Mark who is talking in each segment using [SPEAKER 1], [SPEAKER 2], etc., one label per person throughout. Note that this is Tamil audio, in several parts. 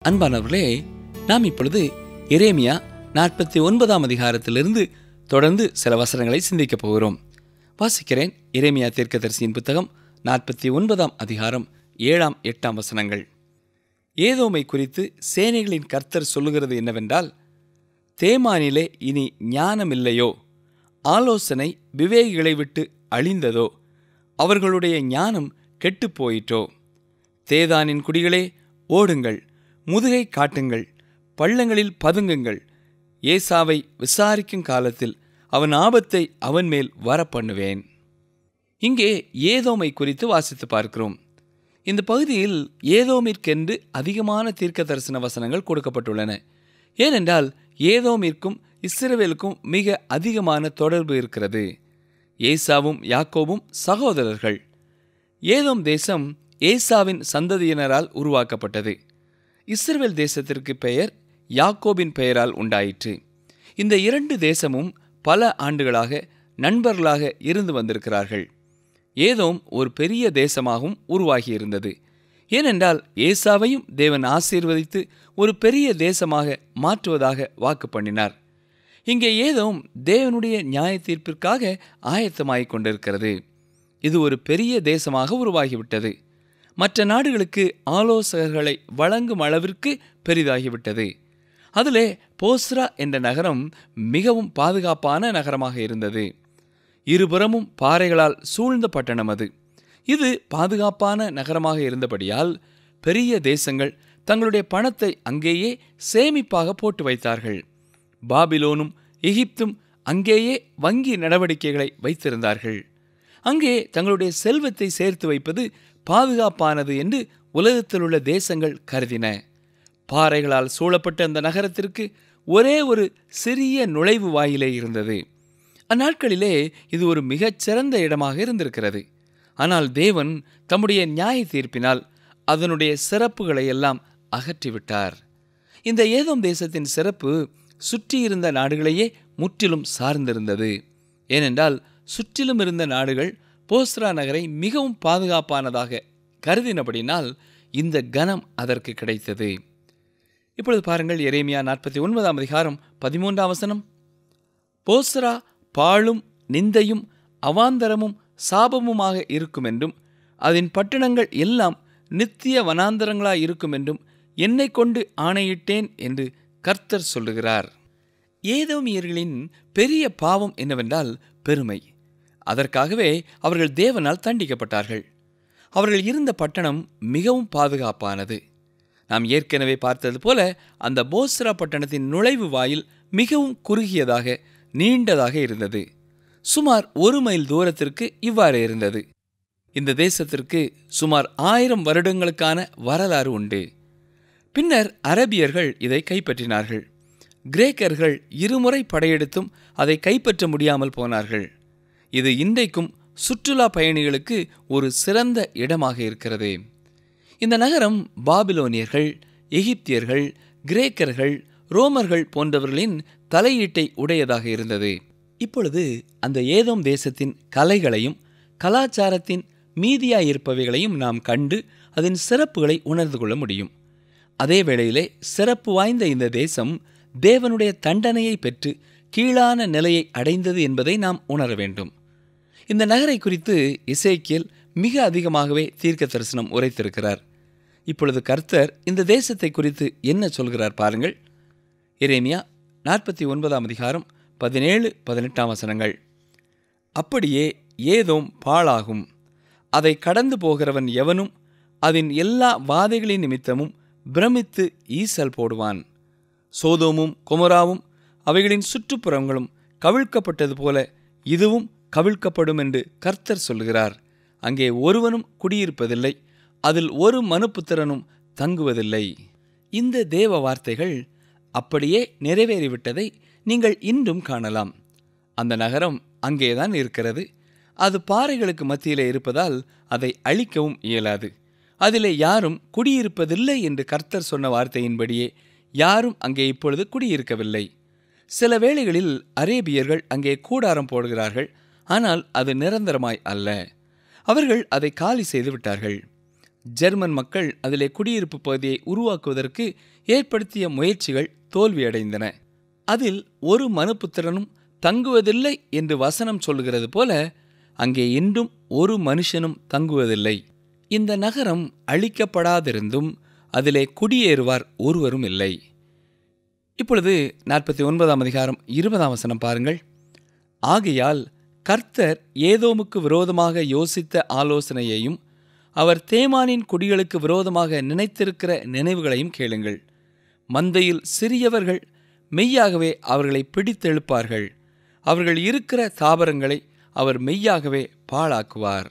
[SPEAKER 1] அன்பானவர்களே நாம் இப்பொழுது எரேமியா நாற்பத்தி ஒன்பதாம் அதிகாரத்திலிருந்து தொடர்ந்து சில வசனங்களை சிந்திக்கப் போகிறோம் வாசிக்கிறேன் எரேமியா தீர்க்கதரிசியின் புத்தகம் நாற்பத்தி ஒன்பதாம் அதிகாரம் ஏழாம் எட்டாம் வசனங்கள் ஏதோமை குறித்து சேனைகளின் கர்த்தர் சொல்லுகிறது என்னவென்றால் தேமானிலே இனி ஞானமில்லையோ ஆலோசனை விவேகிகளை விட்டு அழிந்ததோ அவர்களுடைய ஞானம் கெட்டுப் போயிற்றோ தேதானின் குடிகளே ஓடுங்கள் முதுகை காட்டுங்கள் பள்ளங்களில் பதுங்குங்கள் ஏசாவை விசாரிக்கும் காலத்தில் அவன் ஆபத்தை அவன் மேல் வரப்பண்ணுவேன் இங்கே ஏதோமை குறித்து வாசித்து பார்க்கிறோம் இந்த பகுதியில் ஏதோமிற்கென்று அதிகமான தீர்க்க தரிசன வசனங்கள் கொடுக்கப்பட்டுள்ளன ஏனென்றால் ஏதோமிற்கும் இஸ்ரவேலுக்கும் மிக அதிகமான தொடர்பு இருக்கிறது ஏசாவும் யாக்கோவும் சகோதரர்கள் ஏதோம் தேசம் ஏசாவின் சந்ததியினரால் உருவாக்கப்பட்டது இஸ்ரவேல் தேசத்திற்கு பெயர் யாக்கோபின் பெயரால் உண்டாயிற்று இந்த இரண்டு தேசமும் பல ஆண்டுகளாக நண்பர்களாக இருந்து வந்திருக்கிறார்கள் ஏதோம் ஒரு பெரிய தேசமாகவும் உருவாகியிருந்தது ஏனென்றால் ஏசாவையும் தேவன் ஆசீர்வதித்து ஒரு பெரிய தேசமாக மாற்றுவதாக வாக்கு பண்ணினார் இங்கே ஏதோம் தேவனுடைய நியாய தீர்ப்பிற்காக ஆயத்தமாகிக் கொண்டிருக்கிறது இது ஒரு பெரிய தேசமாக உருவாகிவிட்டது மற்ற நாடுகளுக்கு ஆலோசகர்களை வழங்கும் அளவிற்கு பெரிதாகிவிட்டது அதிலே போஸ்ரா என்ற நகரம் மிகவும் பாதுகாப்பான நகரமாக இருந்தது இருபுறமும் பாறைகளால் சூழ்ந்த பட்டணம் அது இது பாதுகாப்பான நகரமாக இருந்தபடியால் பெரிய தேசங்கள் தங்களுடைய பணத்தை அங்கேயே சேமிப்பாக போட்டு வைத்தார்கள் பாபிலோனும் எகிப்தும் அங்கேயே வங்கி நடவடிக்கைகளை வைத்திருந்தார்கள் அங்கே தங்களுடைய செல்வத்தை சேர்த்து வைப்பது பாதுகாப்பானது என்று உலகத்தில் உள்ள தேசங்கள் கருதின பாறைகளால் சூழப்பட்ட அந்த நகரத்திற்கு ஒரே ஒரு சிறிய நுழைவு வாயிலே இருந்தது அந்நாட்களிலே இது ஒரு மிகச்சிறந்த இடமாக இருந்திருக்கிறது ஆனால் தேவன் தம்முடைய நியாய தீர்ப்பினால் அதனுடைய சிறப்புகளை எல்லாம் அகற்றிவிட்டார் இந்த ஏதோம் தேசத்தின் சிறப்பு சுற்றியிருந்த நாடுகளையே முற்றிலும் சார்ந்திருந்தது ஏனென்றால் சுற்றிலும் இருந்த நாடுகள் போஸ்ரா நகரை மிகவும் பாதுகாப்பானதாக கருதினபடினால் இந்த கனம் அதற்கு கிடைத்தது இப்பொழுது பாருங்கள் எரேமியா நாற்பத்தி ஒன்பதாம் அதிகாரம் பதிமூன்றாம் வசனம் போஸ்ரா பாழும் நிந்தையும் அவாந்தரமும் சாபமுமாக இருக்கும் என்றும் அதன் பட்டணங்கள் எல்லாம் நித்திய வனாந்தரங்களாய் இருக்கும் என்றும் என்னை கொண்டு ஆணையிட்டேன் என்று கர்த்தர் சொல்லுகிறார் ஏதோமியர்களின் பெரிய பாவம் என்னவென்றால் பெருமை அதற்காகவே அவர்கள் தேவனால் தண்டிக்கப்பட்டார்கள் அவர்கள் இருந்த பட்டணம் மிகவும் பாதுகாப்பானது நாம் ஏற்கனவே பார்த்தது போல அந்த போஸ்ரா பட்டணத்தின் நுழைவு வாயில் மிகவும் குறுகியதாக நீண்டதாக இருந்தது சுமார் ஒரு மைல் தூரத்திற்கு இவ்வாறு இருந்தது இந்த தேசத்திற்கு சுமார் ஆயிரம் வருடங்களுக்கான வரலாறு உண்டு பின்னர் அரபியர்கள் இதை கைப்பற்றினார்கள் கிரேக்கர்கள் இருமுறை படையெடுத்தும் அதை கைப்பற்ற முடியாமல் போனார்கள் இது இன்றைக்கும் சுற்றுலா பயணிகளுக்கு ஒரு சிறந்த இடமாக இருக்கிறது இந்த நகரம் பாபிலோனியர்கள் எகிப்தியர்கள் கிரேக்கர்கள் ரோமர்கள் போன்றவர்களின் தலையீட்டை உடையதாக இருந்தது இப்பொழுது அந்த ஏதோம் தேசத்தின் கலைகளையும் கலாச்சாரத்தின் மீதியாயிருப்பவைகளையும் நாம் கண்டு அதன் சிறப்புகளை உணர்ந்து கொள்ள முடியும் அதே வேளையிலே சிறப்பு வாய்ந்த இந்த தேசம் தேவனுடைய தண்டனையை பெற்று கீழான நிலையை அடைந்தது என்பதை நாம் உணர வேண்டும் இந்த நகரை குறித்து இசைக்கியல் மிக அதிகமாகவே தீர்க்க தரிசனம் உரைத்திருக்கிறார் இப்பொழுது கர்த்தர் இந்த தேசத்தை குறித்து என்ன சொல்கிறார் பாருங்கள் எரேமியா நாற்பத்தி ஒன்பதாம் அதிகாரம் பதினேழு பதினெட்டாம் வசனங்கள் அப்படியே ஏதோம் பாழாகும் அதை கடந்து போகிறவன் எவனும் அதன் எல்லா வாதைகளின் நிமித்தமும் பிரமித்து ஈசல் போடுவான் சோதோமும் கொமராவும் அவைகளின் சுற்றுப்புறங்களும் கவிழ்க்கப்பட்டது போல இதுவும் கவிழ்க்கப்படும் என்று கர்த்தர் சொல்கிறார் அங்கே ஒருவனும் குடியிருப்பதில்லை அதில் ஒரு மனுப்புத்திரனும் தங்குவதில்லை இந்த தேவ வார்த்தைகள் அப்படியே நிறைவேறிவிட்டதை நீங்கள் இன்றும் காணலாம் அந்த நகரம் அங்கேதான் இருக்கிறது அது பாறைகளுக்கு மத்தியிலே இருப்பதால் அதை அழிக்கவும் இயலாது அதிலே யாரும் குடியிருப்பதில்லை என்று கர்த்தர் சொன்ன வார்த்தையின்படியே யாரும் அங்கே இப்பொழுது குடியிருக்கவில்லை சில வேளைகளில் அரேபியர்கள் அங்கே கூடாரம் போடுகிறார்கள் ஆனால் அது நிரந்தரமாய் அல்ல அவர்கள் அதை காலி செய்து விட்டார்கள் ஜெர்மன் மக்கள் அதிலே குடியிருப்பு பகுதியை உருவாக்குவதற்கு ஏற்படுத்திய முயற்சிகள் தோல்வியடைந்தன அதில் ஒரு மனுப்புத்திரனும் தங்குவதில்லை என்று வசனம் சொல்லுகிறது போல அங்கே இன்றும் ஒரு மனுஷனும் தங்குவதில்லை இந்த நகரம் அழிக்கப்படாதிருந்தும் அதிலே குடியேறுவார் ஒருவரும் இல்லை இப்பொழுது நாற்பத்தி ஒன்பதாம் அதிகாரம் இருபதாம் வசனம் பாருங்கள் ஆகையால் கர்த்தர் ஏதோமுக்கு விரோதமாக யோசித்த ஆலோசனையையும் அவர் தேமானின் குடிகளுக்கு விரோதமாக நினைத்திருக்கிற நினைவுகளையும் கேளுங்கள் மந்தையில் சிறியவர்கள் மெய்யாகவே அவர்களை பிடித்தெழுப்பார்கள் அவர்கள் இருக்கிற தாபரங்களை அவர் மெய்யாகவே பாழாக்குவார்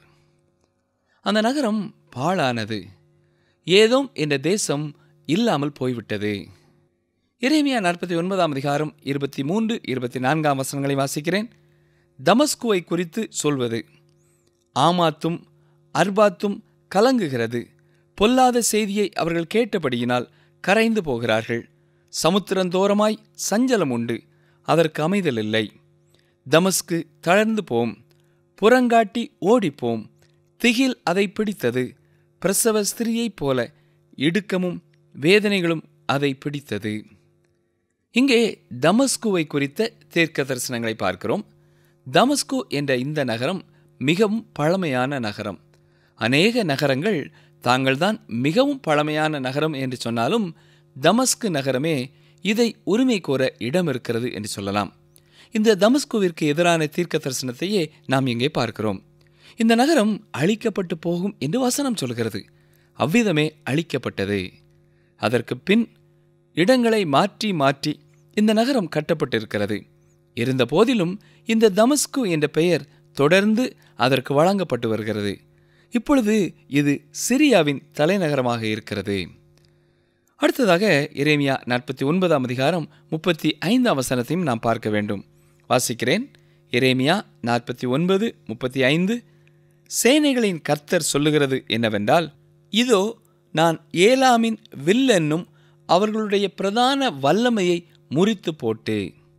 [SPEAKER 1] அந்த நகரம் பாழானது ஏதோம் என்ற தேசம் இல்லாமல் போய்விட்டது இறைமையா நாற்பத்தி ஒன்பதாம் அதிகாரம் இருபத்தி மூன்று இருபத்தி நான்காம் வசனங்களை வாசிக்கிறேன் தமஸ்குவை குறித்து சொல்வது ஆமாத்தும் அர்பாத்தும் கலங்குகிறது பொல்லாத செய்தியை அவர்கள் கேட்டபடியினால் கரைந்து போகிறார்கள் சமுத்திரந்தோரமாய் சஞ்சலம் உண்டு அதற்கு அமைதல் இல்லை தமஸ்கு தளர்ந்து போம் புறங்காட்டி ஓடிப்போம் திகில் அதை பிடித்தது பிரசவ ஸ்திரியைப் போல இடுக்கமும் வேதனைகளும் அதை பிடித்தது இங்கே தமஸ்குவை குறித்த தீர்க்க தரிசனங்களை பார்க்கிறோம் தமஸ்கு என்ற இந்த நகரம் மிகவும் பழமையான நகரம் அநேக நகரங்கள் தாங்கள்தான் மிகவும் பழமையான நகரம் என்று சொன்னாலும் தமஸ்கு நகரமே இதை உரிமை கோர இடம் இருக்கிறது என்று சொல்லலாம் இந்த தமஸ்குவிற்கு எதிரான தீர்க்க தரிசனத்தையே நாம் இங்கே பார்க்கிறோம் இந்த நகரம் அழிக்கப்பட்டு போகும் என்று வசனம் சொல்கிறது அவ்விதமே அழிக்கப்பட்டது அதற்கு பின் இடங்களை மாற்றி மாற்றி இந்த நகரம் கட்டப்பட்டிருக்கிறது இருந்த போதிலும் இந்த தமஸ்கு என்ற பெயர் தொடர்ந்து அதற்கு வழங்கப்பட்டு வருகிறது இப்பொழுது இது சிரியாவின் தலைநகரமாக இருக்கிறது அடுத்ததாக எரேமியா நாற்பத்தி ஒன்பதாம் அதிகாரம் முப்பத்தி ஐந்தாம் வசனத்தையும் நாம் பார்க்க வேண்டும் வாசிக்கிறேன் எரேமியா நாற்பத்தி ஒன்பது முப்பத்தி ஐந்து சேனைகளின் கர்த்தர் சொல்லுகிறது என்னவென்றால் இதோ நான் ஏலாமின் வில்லென்னும் அவர்களுடைய பிரதான வல்லமையை முறித்து போட்டு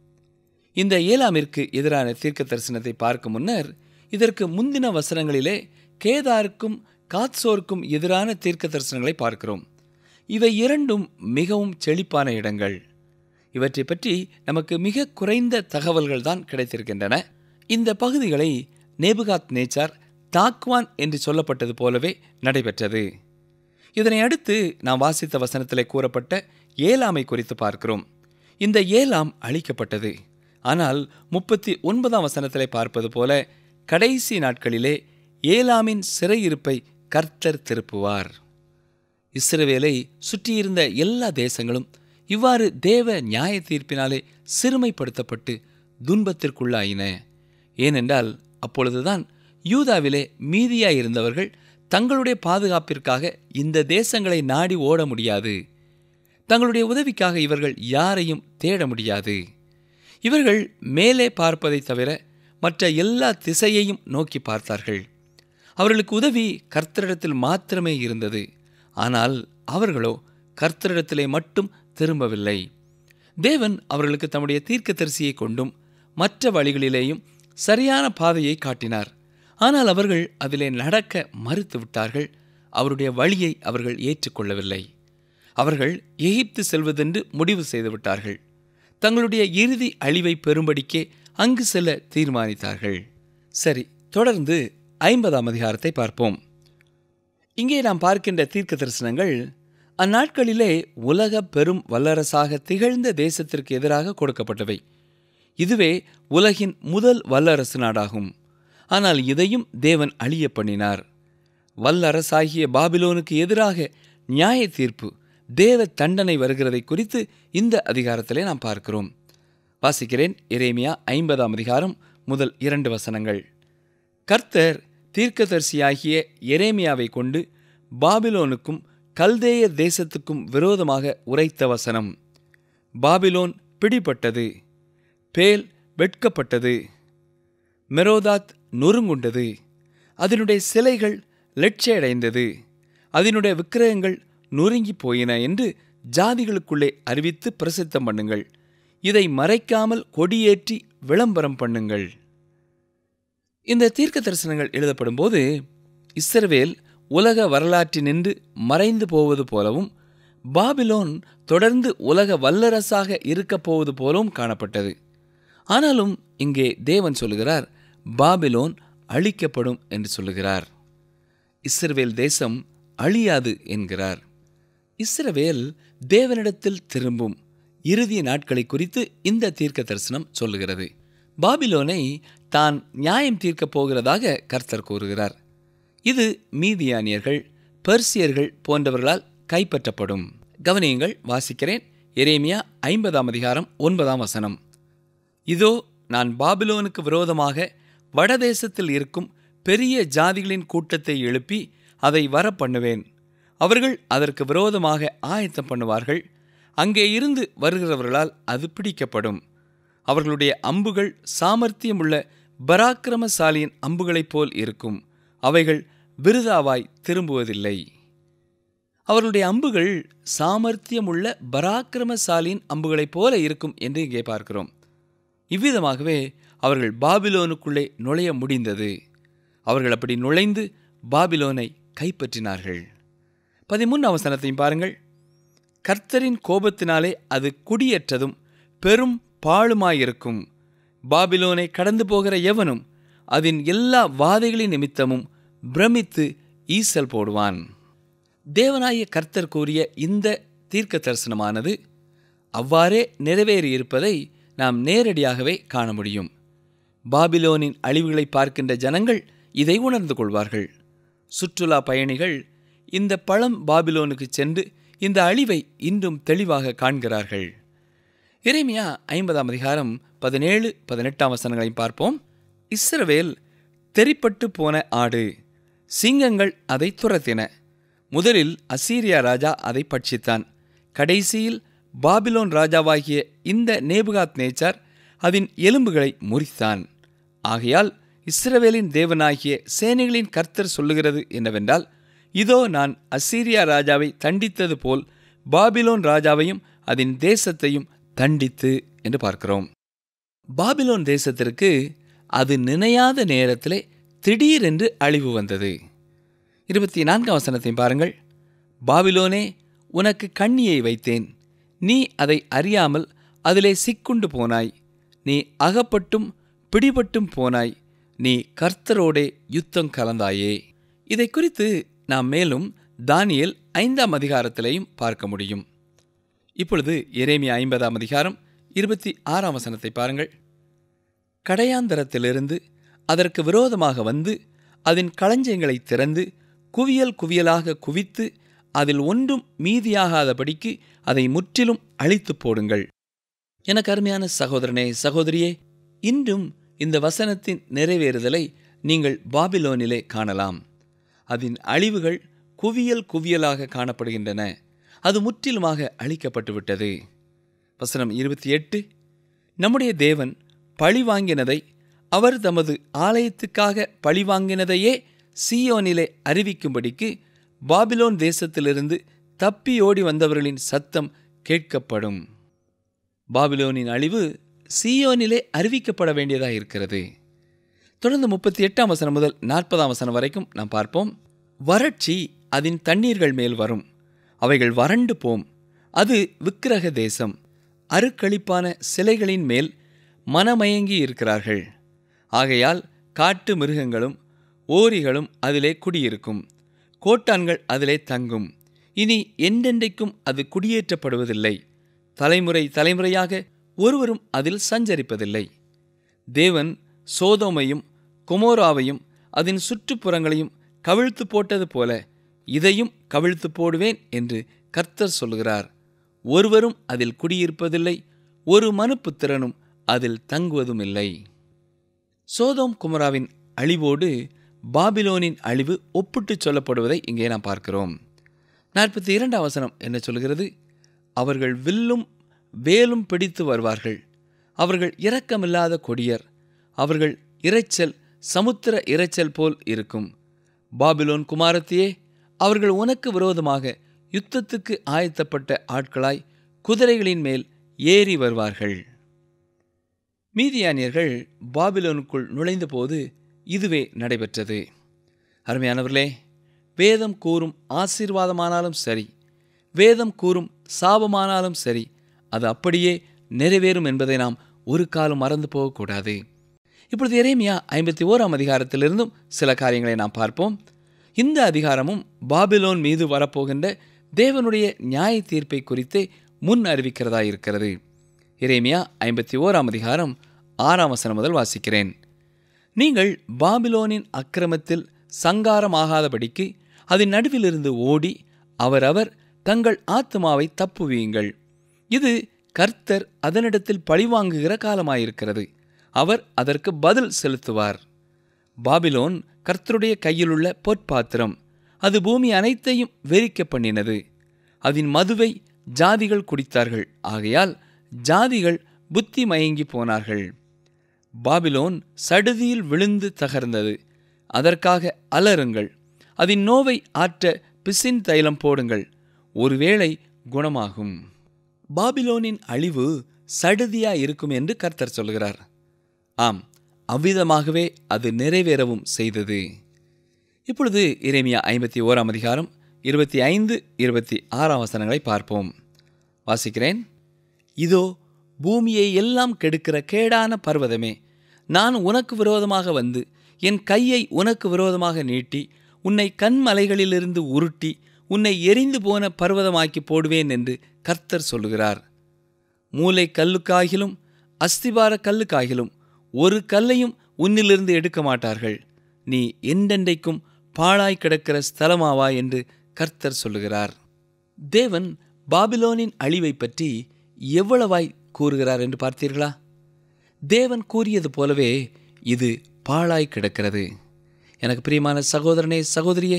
[SPEAKER 1] இந்த ஏலாமிற்கு எதிரான தீர்க்க தரிசனத்தை பார்க்கும் முன்னர் இதற்கு முந்தின வசனங்களிலே கேதாருக்கும் காத்சோருக்கும் எதிரான தீர்க்க தரிசனங்களை பார்க்கிறோம் இவை இரண்டும் மிகவும் செழிப்பான இடங்கள் இவற்றை பற்றி நமக்கு மிக குறைந்த தகவல்கள் தான் கிடைத்திருக்கின்றன இந்த பகுதிகளை நேபுகாத் நேச்சார் தாக்வான் என்று சொல்லப்பட்டது போலவே நடைபெற்றது இதனை அடுத்து நாம் வாசித்த வசனத்திலே கூறப்பட்ட ஏலாமை குறித்து பார்க்கிறோம் இந்த ஏலாம் அழிக்கப்பட்டது ஆனால் முப்பத்தி ஒன்பதாம் வசனத்திலே பார்ப்பது போல கடைசி நாட்களிலே ஏலாமின் சிறையிருப்பை கர்த்தர் திருப்புவார் இஸ்ரவேலை சுற்றியிருந்த எல்லா தேசங்களும் இவ்வாறு தேவ நியாய தீர்ப்பினாலே சிறுமைப்படுத்தப்பட்டு துன்பத்திற்குள்ளாயின ஏனென்றால் அப்பொழுதுதான் யூதாவிலே மீதியாயிருந்தவர்கள் தங்களுடைய பாதுகாப்பிற்காக இந்த தேசங்களை நாடி ஓட முடியாது தங்களுடைய உதவிக்காக இவர்கள் யாரையும் தேட முடியாது இவர்கள் மேலே பார்ப்பதை தவிர மற்ற எல்லா திசையையும் நோக்கி பார்த்தார்கள் அவர்களுக்கு உதவி கர்த்தரிடத்தில் மாத்திரமே இருந்தது ஆனால் அவர்களோ கர்த்தரிடத்திலே மட்டும் திரும்பவில்லை தேவன் அவர்களுக்கு தம்முடைய தீர்க்கதரிசியை கொண்டும் மற்ற வழிகளிலேயும் சரியான பாதையை காட்டினார் ஆனால் அவர்கள் அதிலே நடக்க மறுத்து விட்டார்கள் அவருடைய வழியை அவர்கள் ஏற்றுக்கொள்ளவில்லை அவர்கள் எகிப்து செல்வதென்று முடிவு செய்து விட்டார்கள் தங்களுடைய இறுதி அழிவை பெறும்படிக்கே அங்கு செல்ல தீர்மானித்தார்கள் சரி தொடர்ந்து ஐம்பதாம் அதிகாரத்தை பார்ப்போம் இங்கே நாம் பார்க்கின்ற தீர்க்க தரிசனங்கள் அந்நாட்களிலே உலக பெரும் வல்லரசாக திகழ்ந்த தேசத்திற்கு எதிராக கொடுக்கப்பட்டவை இதுவே உலகின் முதல் வல்லரசு நாடாகும் ஆனால் இதையும் தேவன் அழிய பண்ணினார் வல்லரசாகிய பாபிலோனுக்கு எதிராக நியாய தீர்ப்பு தேவ தண்டனை வருகிறதை குறித்து இந்த அதிகாரத்திலே நாம் பார்க்கிறோம் வாசிக்கிறேன் எரேமியா ஐம்பதாம் அதிகாரம் முதல் இரண்டு வசனங்கள் கர்த்தர் தீர்க்கதரிசியாகிய எரேமியாவை கொண்டு பாபிலோனுக்கும் கல்தேயர் தேசத்துக்கும் விரோதமாக உரைத்த வசனம் பாபிலோன் பிடிபட்டது பேல் வெட்கப்பட்டது மெரோதாத் நொறுங்குண்டது அதனுடைய சிலைகள் லட்சியடைந்தது அதனுடைய விக்கிரகங்கள் நொறுங்கி போயின என்று ஜாதிகளுக்குள்ளே அறிவித்து பிரசித்தம் பண்ணுங்கள் இதை மறைக்காமல் கொடியேற்றி விளம்பரம் பண்ணுங்கள் இந்த தீர்க்க தரிசனங்கள் எழுதப்படும் போது இஸ்ரவேல் உலக வரலாற்றினின்று மறைந்து போவது போலவும் பாபிலோன் தொடர்ந்து உலக வல்லரசாக இருக்கப் போவது போலவும் காணப்பட்டது ஆனாலும் இங்கே தேவன் சொல்லுகிறார் பாபிலோன் அழிக்கப்படும் என்று சொல்லுகிறார் இஸ்ரவேல் தேசம் அழியாது என்கிறார் இஸ்ரவேல் தேவனிடத்தில் திரும்பும் இறுதி நாட்களை குறித்து இந்த தீர்க்க தரிசனம் சொல்லுகிறது பாபிலோனை தான் நியாயம் தீர்க்கப் போகிறதாக கர்த்தர் கூறுகிறார் இது மீதியானியர்கள் பெர்சியர்கள் போன்றவர்களால் கைப்பற்றப்படும் கவனியங்கள் வாசிக்கிறேன் எரேமியா ஐம்பதாம் அதிகாரம் ஒன்பதாம் வசனம் இதோ நான் பாபிலோனுக்கு விரோதமாக வடதேசத்தில் இருக்கும் பெரிய ஜாதிகளின் கூட்டத்தை எழுப்பி அதை வர பண்ணுவேன் அவர்கள் அதற்கு விரோதமாக ஆயத்தம் பண்ணுவார்கள் அங்கே இருந்து வருகிறவர்களால் அது பிடிக்கப்படும் அவர்களுடைய அம்புகள் சாமர்த்தியமுள்ள பராக்கிரமசாலியின் அம்புகளைப் போல் இருக்கும் அவைகள் விருதாவாய் திரும்புவதில்லை அவர்களுடைய அம்புகள் சாமர்த்தியமுள்ள பராக்கிரமசாலியின் அம்புகளைப் போல இருக்கும் என்று இங்கே பார்க்கிறோம் இவ்விதமாகவே அவர்கள் பாபிலோனுக்குள்ளே நுழைய முடிந்தது அவர்கள் அப்படி நுழைந்து பாபிலோனை கைப்பற்றினார்கள் பதிமூன்று அவசரத்தையும் பாருங்கள் கர்த்தரின் கோபத்தினாலே அது குடியேற்றதும் பெரும் பாழுமாயிருக்கும் பாபிலோனை கடந்து போகிற எவனும் அதன் எல்லா வாதைகளின் நிமித்தமும் பிரமித்து ஈசல் போடுவான் தேவனாய கர்த்தர் கூறிய இந்த தீர்க்க தரிசனமானது அவ்வாறே நிறைவேறியிருப்பதை நாம் நேரடியாகவே காண முடியும் பாபிலோனின் அழிவுகளை பார்க்கின்ற ஜனங்கள் இதை உணர்ந்து கொள்வார்கள் சுற்றுலா பயணிகள் இந்த பழம் பாபிலோனுக்கு சென்று இந்த அழிவை இன்றும் தெளிவாக காண்கிறார்கள் இறைமையா ஐம்பதாம் அதிகாரம் பதினேழு பதினெட்டாம் வசனங்களையும் பார்ப்போம் இஸ்ரவேல் தெரிப்பட்டு போன ஆடு சிங்கங்கள் அதை துரத்தின முதலில் அசீரியா ராஜா அதை பட்சித்தான் கடைசியில் பாபிலோன் ராஜாவாகிய இந்த நேபுகாத் நேச்சார் அதன் எலும்புகளை முறித்தான் ஆகையால் இஸ்ரவேலின் தேவனாகிய சேனைகளின் கர்த்தர் சொல்லுகிறது என்னவென்றால் இதோ நான் அசீரியா ராஜாவை தண்டித்தது போல் பாபிலோன் ராஜாவையும் அதன் தேசத்தையும் தண்டித்து என்று பார்க்கிறோம் பாபிலோன் தேசத்திற்கு அது நினையாத நேரத்திலே திடீரென்று அழிவு வந்தது இருபத்தி நான்காம் வசனத்தையும் பாருங்கள் பாபிலோனே உனக்கு கண்ணியை வைத்தேன் நீ அதை அறியாமல் அதிலே சிக்குண்டு போனாய் நீ அகப்பட்டும் பிடிபட்டும் போனாய் நீ கர்த்தரோடே யுத்தம் கலந்தாயே இதை குறித்து நாம் மேலும் தானியல் ஐந்தாம் அதிகாரத்திலேயும் பார்க்க முடியும் இப்பொழுது எரேமி ஐம்பதாம் அதிகாரம் இருபத்தி ஆறாம் வசனத்தை பாருங்கள் கடையாந்தரத்திலிருந்து அதற்கு விரோதமாக வந்து அதன் களஞ்சியங்களை திறந்து குவியல் குவியலாக குவித்து அதில் ஒன்றும் மீதியாகாதபடிக்கு அதை முற்றிலும் அழித்து போடுங்கள் எனக்கு அருமையான சகோதரனே சகோதரியே இன்றும் இந்த வசனத்தின் நிறைவேறுதலை நீங்கள் பாபிலோனிலே காணலாம் அதன் அழிவுகள் குவியல் குவியலாக காணப்படுகின்றன அது முற்றிலுமாக அழிக்கப்பட்டு விட்டது வசனம் இருபத்தி எட்டு நம்முடைய தேவன் பழிவாங்கினதை அவர் தமது ஆலயத்துக்காக பழிவாங்கினதையே சீயோனிலே அறிவிக்கும்படிக்கு பாபிலோன் தேசத்திலிருந்து தப்பியோடி வந்தவர்களின் சத்தம் கேட்கப்படும் பாபிலோனின் அழிவு சீயோனிலே அறிவிக்கப்பட வேண்டியதாக இருக்கிறது தொடர்ந்து முப்பத்தி எட்டாம் வசனம் முதல் நாற்பதாம் வசனம் வரைக்கும் நாம் பார்ப்போம் வறட்சி அதன் தண்ணீர்கள் மேல் வரும் அவைகள் வறண்டு போம் அது விக்கிரக தேசம் அருக்களிப்பான சிலைகளின் மேல் மனமயங்கி இருக்கிறார்கள் ஆகையால் காட்டு மிருகங்களும் ஓரிகளும் அதிலே குடியிருக்கும் கோட்டான்கள் அதிலே தங்கும் இனி என்றென்றைக்கும் அது குடியேற்றப்படுவதில்லை தலைமுறை தலைமுறையாக ஒருவரும் அதில் சஞ்சரிப்பதில்லை தேவன் சோதோமையும் குமோராவையும் அதன் சுற்றுப்புறங்களையும் கவிழ்த்து போட்டது போல இதையும் கவிழ்த்து போடுவேன் என்று கர்த்தர் சொல்கிறார் ஒருவரும் அதில் குடியிருப்பதில்லை ஒரு மனுப்புத்திறனும் அதில் தங்குவதும் இல்லை சோதோம் குமராவின் அழிவோடு பாபிலோனின் அழிவு ஒப்பிட்டுச் சொல்லப்படுவதை இங்கே நாம் பார்க்கிறோம் நாற்பத்தி இரண்டாம் வசனம் என்ன சொல்கிறது அவர்கள் வில்லும் வேலும் பிடித்து வருவார்கள் அவர்கள் இரக்கமில்லாத கொடியர் அவர்கள் இரைச்சல் சமுத்திர இரைச்சல் போல் இருக்கும் பாபிலோன் குமாரத்தியே அவர்கள் உனக்கு விரோதமாக யுத்தத்துக்கு ஆயத்தப்பட்ட ஆட்களாய் குதிரைகளின் மேல் ஏறி வருவார்கள் மீதியானியர்கள் பாபிலோனுக்குள் நுழைந்தபோது இதுவே நடைபெற்றது அருமையானவர்களே வேதம் கூறும் ஆசீர்வாதமானாலும் சரி வேதம் கூறும் சாபமானாலும் சரி அது அப்படியே நிறைவேறும் என்பதை நாம் ஒரு காலம் மறந்து போகக்கூடாது இப்பொழுது எரேமியா ஐம்பத்தி ஓராம் அதிகாரத்திலிருந்தும் சில காரியங்களை நாம் பார்ப்போம் இந்த அதிகாரமும் பாபிலோன் மீது வரப்போகின்ற தேவனுடைய நியாய தீர்ப்பை குறித்தே முன் அறிவிக்கிறதா இருக்கிறது எரேமியா ஐம்பத்தி ஓராம் அதிகாரம் ஆறாம் வசனம் முதல் வாசிக்கிறேன் நீங்கள் பாபிலோனின் அக்கிரமத்தில் சங்காரமாகாதபடிக்கு அதன் நடுவிலிருந்து ஓடி அவரவர் தங்கள் ஆத்மாவை தப்புவியுங்கள் இது கர்த்தர் அதனிடத்தில் பழிவாங்குகிற காலமாயிருக்கிறது அவர் அதற்கு பதில் செலுத்துவார் பாபிலோன் கர்த்தருடைய கையிலுள்ள பொற்பாத்திரம் அது பூமி அனைத்தையும் வெறிக்க பண்ணினது அதன் மதுவை ஜாதிகள் குடித்தார்கள் ஆகையால் ஜாதிகள் புத்தி மயங்கி போனார்கள் பாபிலோன் சடுதியில் விழுந்து தகர்ந்தது அதற்காக அலறுங்கள் அதன் நோவை ஆற்ற பிசின் தைலம் போடுங்கள் ஒருவேளை குணமாகும் பாபிலோனின் அழிவு சடுதியா இருக்கும் என்று கர்த்தர் சொல்கிறார் ஆம் அவ்விதமாகவே அது நிறைவேறவும் செய்தது இப்பொழுது இறைமியா ஐம்பத்தி ஓராம் அதிகாரம் இருபத்தி ஐந்து இருபத்தி ஆறாம் வசனங்களை பார்ப்போம் வாசிக்கிறேன் இதோ பூமியை எல்லாம் கெடுக்கிற கேடான பர்வதமே நான் உனக்கு விரோதமாக வந்து என் கையை உனக்கு விரோதமாக நீட்டி உன்னை கண்மலைகளிலிருந்து உருட்டி உன்னை எரிந்து போன பர்வதமாக்கி போடுவேன் என்று கர்த்தர் சொல்லுகிறார் மூளை கல்லுக்காகிலும் அஸ்திபார கல்லுக்காகிலும் ஒரு கல்லையும் உன்னிலிருந்து எடுக்க மாட்டார்கள் நீ எண்டெண்டைக்கும் பாழாய் கிடக்கிற ஸ்தலமாவா என்று கர்த்தர் சொல்லுகிறார் தேவன் பாபிலோனின் அழிவை பற்றி எவ்வளவாய் கூறுகிறார் என்று பார்த்தீர்களா தேவன் கூறியது போலவே இது பாழாய் கிடக்கிறது எனக்கு பிரியமான சகோதரனே சகோதரியே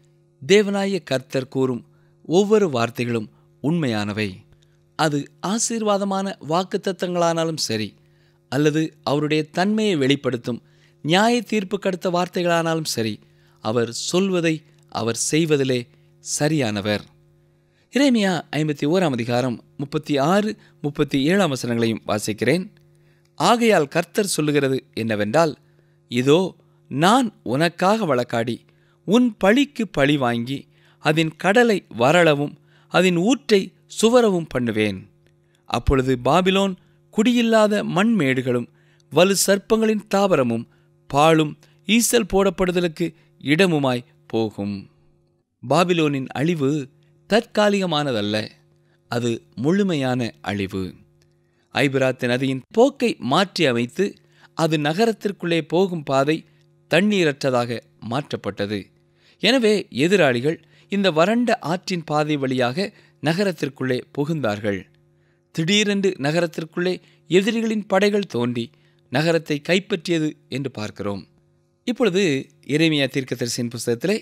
[SPEAKER 1] தேவனாய கர்த்தர் கூறும் ஒவ்வொரு வார்த்தைகளும் உண்மையானவை அது ஆசீர்வாதமான வாக்குத்தத்தங்களானாலும் சரி அல்லது அவருடைய தன்மையை வெளிப்படுத்தும் நியாய தீர்ப்பு கடுத்த வார்த்தைகளானாலும் சரி அவர் சொல்வதை அவர் செய்வதிலே சரியானவர் இறைமியா ஐம்பத்தி ஓராம் அதிகாரம் முப்பத்தி ஆறு முப்பத்தி ஏழாம் வசனங்களையும் வாசிக்கிறேன் ஆகையால் கர்த்தர் சொல்லுகிறது என்னவென்றால் இதோ நான் உனக்காக வழக்காடி உன் பழிக்கு பழி வாங்கி அதன் கடலை வரளவும் அதன் ஊற்றை சுவரவும் பண்ணுவேன் அப்பொழுது பாபிலோன் குடியில்லாத மண்மேடுகளும் வலு சர்ப்பங்களின் தாவரமும் பாலும் ஈசல் போடப்படுதலுக்கு இடமுமாய் போகும் பாபிலோனின் அழிவு தற்காலிகமானதல்ல அது முழுமையான அழிவு ஐபிராத்து நதியின் போக்கை மாற்றி அமைத்து அது நகரத்திற்குள்ளே போகும் பாதை தண்ணீரற்றதாக மாற்றப்பட்டது எனவே எதிராளிகள் இந்த வறண்ட ஆற்றின் பாதை வழியாக நகரத்திற்குள்ளே புகுந்தார்கள் திடீரென்று நகரத்திற்குள்ளே எதிரிகளின் படைகள் தோன்றி நகரத்தை கைப்பற்றியது என்று பார்க்கிறோம் இப்பொழுது இறைமையா தீர்க்கதரிசியின் புஸ்தகத்திலே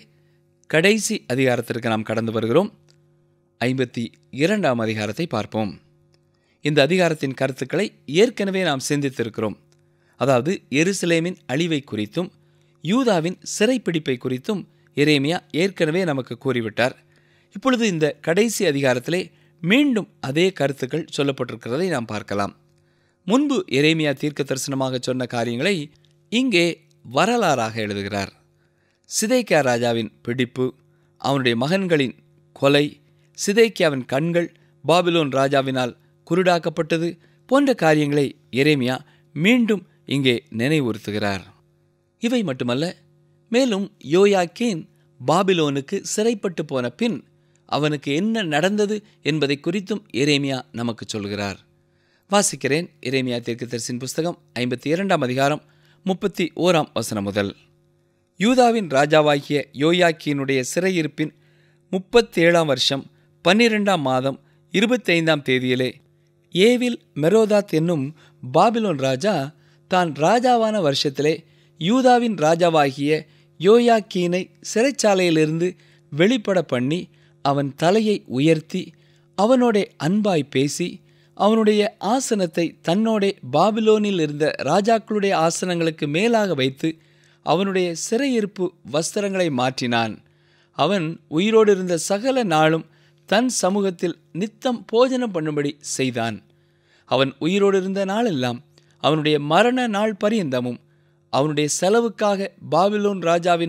[SPEAKER 1] கடைசி அதிகாரத்திற்கு நாம் கடந்து வருகிறோம் ஐம்பத்தி இரண்டாம் அதிகாரத்தை பார்ப்போம் இந்த அதிகாரத்தின் கருத்துக்களை ஏற்கனவே நாம் சிந்தித்திருக்கிறோம் அதாவது எருசலேமின் அழிவை குறித்தும் யூதாவின் சிறைப்பிடிப்பை குறித்தும் எரேமியா ஏற்கனவே நமக்கு கூறிவிட்டார் இப்பொழுது இந்த கடைசி அதிகாரத்திலே மீண்டும் அதே கருத்துக்கள் சொல்லப்பட்டிருக்கிறதை நாம் பார்க்கலாம் முன்பு எரேமியா தீர்க்க தரிசனமாக சொன்ன காரியங்களை இங்கே வரலாறாக எழுதுகிறார் சிதைக்கியா ராஜாவின் பிடிப்பு அவனுடைய மகன்களின் கொலை சிதைக்கியாவின் கண்கள் பாபிலோன் ராஜாவினால் குருடாக்கப்பட்டது போன்ற காரியங்களை எரேமியா மீண்டும் இங்கே நினைவுறுத்துகிறார் இவை மட்டுமல்ல மேலும் யோயாக்கீன் பாபிலோனுக்கு சிறைப்பட்டு போன பின் அவனுக்கு என்ன நடந்தது என்பதை குறித்தும் எரேமியா நமக்கு சொல்கிறார் வாசிக்கிறேன் எரேமியா தீர்க்கதரிசின் புஸ்தகம் ஐம்பத்தி இரண்டாம் அதிகாரம் முப்பத்தி ஓராம் வசனம் முதல் யூதாவின் ராஜாவாகிய யோயாக்கியினுடைய சிறையிருப்பின் முப்பத்தேழாம் வருஷம் பன்னிரெண்டாம் மாதம் இருபத்தைந்தாம் தேதியிலே ஏவில் மெரோதாத் என்னும் பாபிலோன் ராஜா தான் ராஜாவான வருஷத்திலே யூதாவின் ராஜாவாகிய யோயாக்கீனை சிறைச்சாலையிலிருந்து வெளிப்பட பண்ணி அவன் தலையை உயர்த்தி அவனோட அன்பாய் பேசி அவனுடைய ஆசனத்தை தன்னோட பாபிலோனில் இருந்த ராஜாக்களுடைய ஆசனங்களுக்கு மேலாக வைத்து அவனுடைய சிறையிருப்பு வஸ்திரங்களை மாற்றினான் அவன் உயிரோடு இருந்த சகல நாளும் தன் சமூகத்தில் நித்தம் போஜனம் பண்ணும்படி செய்தான் அவன் உயிரோடு இருந்த நாளெல்லாம் அவனுடைய மரண நாள் பரியந்தமும் அவனுடைய செலவுக்காக பாபிலோன் ராஜாவினால்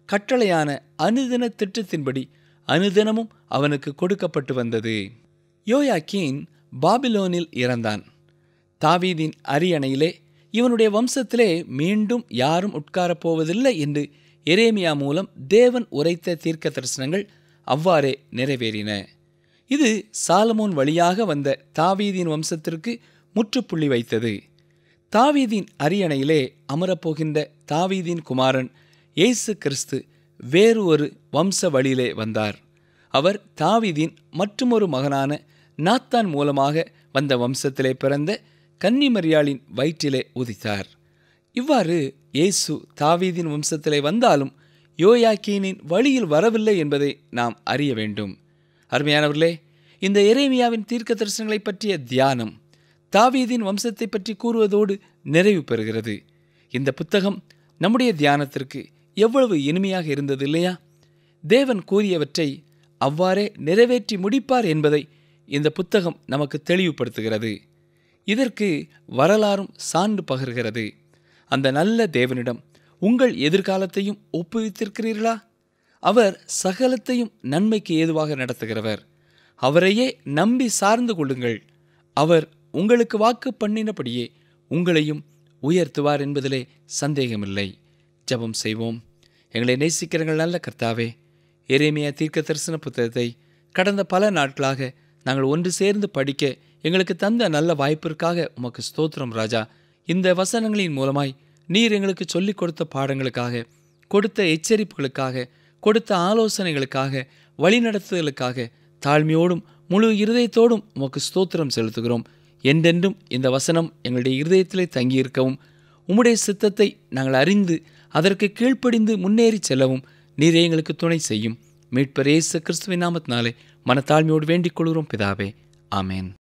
[SPEAKER 1] கட்டளையான அனுதின திட்டத்தின்படி அனுதினமும் அவனுக்கு கொடுக்கப்பட்டு வந்தது யோயாக்கீன் பாபிலோனில் இறந்தான் தாவீதின் அரியணையிலே இவனுடைய வம்சத்திலே மீண்டும் யாரும் உட்காரப் போவதில்லை என்று எரேமியா மூலம் தேவன் உரைத்த தீர்க்க தரிசனங்கள் அவ்வாறே நிறைவேறின இது சாலமோன் வழியாக வந்த தாவீதின் வம்சத்திற்கு முற்றுப்புள்ளி வைத்தது தாவீதின் அரியணையிலே அமரப்போகின்ற தாவீதின் குமாரன் இயேசு கிறிஸ்து வேறு ஒரு வம்ச வழியிலே வந்தார் அவர் தாவீதின் மற்றுமொரு மகனான நாத்தான் மூலமாக வந்த வம்சத்திலே பிறந்த கன்னிமரியாளின் வயிற்றிலே உதித்தார் இவ்வாறு இயேசு தாவீதின் வம்சத்திலே வந்தாலும் யோயாக்கீனின் வழியில் வரவில்லை என்பதை நாம் அறிய வேண்டும் அருமையானவர்களே இந்த எரேமியாவின் தீர்க்க தரிசனங்களை பற்றிய தியானம் தாவீதின் வம்சத்தை பற்றி கூறுவதோடு நிறைவு பெறுகிறது இந்த புத்தகம் நம்முடைய தியானத்திற்கு எவ்வளவு இனிமையாக இருந்தது இல்லையா தேவன் கூறியவற்றை அவ்வாறே நிறைவேற்றி முடிப்பார் என்பதை இந்த புத்தகம் நமக்கு தெளிவுபடுத்துகிறது இதற்கு வரலாறும் சான்று பகர்கிறது அந்த நல்ல தேவனிடம் உங்கள் எதிர்காலத்தையும் ஒப்புவித்திருக்கிறீர்களா அவர் சகலத்தையும் நன்மைக்கு ஏதுவாக நடத்துகிறவர் அவரையே நம்பி சார்ந்து கொள்ளுங்கள் அவர் உங்களுக்கு வாக்கு பண்ணினபடியே உங்களையும் உயர்த்துவார் என்பதிலே சந்தேகமில்லை ஜெபம் செய்வோம் எங்களை நேசிக்கிறங்கள் நல்ல கர்த்தாவே எரேமியா தீர்க்க தரிசன புத்தகத்தை கடந்த பல நாட்களாக நாங்கள் ஒன்று சேர்ந்து படிக்க எங்களுக்கு தந்த நல்ல வாய்ப்பிற்காக உமக்கு ஸ்தோத்திரம் ராஜா இந்த வசனங்களின் மூலமாய் நீர் எங்களுக்கு சொல்லிக் கொடுத்த பாடங்களுக்காக கொடுத்த எச்சரிப்புகளுக்காக கொடுத்த ஆலோசனைகளுக்காக வழிநடத்துதலுக்காக தாழ்மையோடும் முழு இருதயத்தோடும் உமக்கு ஸ்தோத்திரம் செலுத்துகிறோம் என்றென்றும் இந்த வசனம் எங்களுடைய இருதயத்திலே தங்கியிருக்கவும் உம்முடைய சித்தத்தை நாங்கள் அறிந்து அதற்கு கீழ்ப்படிந்து முன்னேறி செல்லவும் நீரே எங்களுக்கு துணை செய்யும் மீட்பர் இயேசு கிறிஸ்துவின் நாமத்தினாலே மனத்தாழ்மையோடு வேண்டிக் கொள்கிறோம் பிதாவே ஆமேன்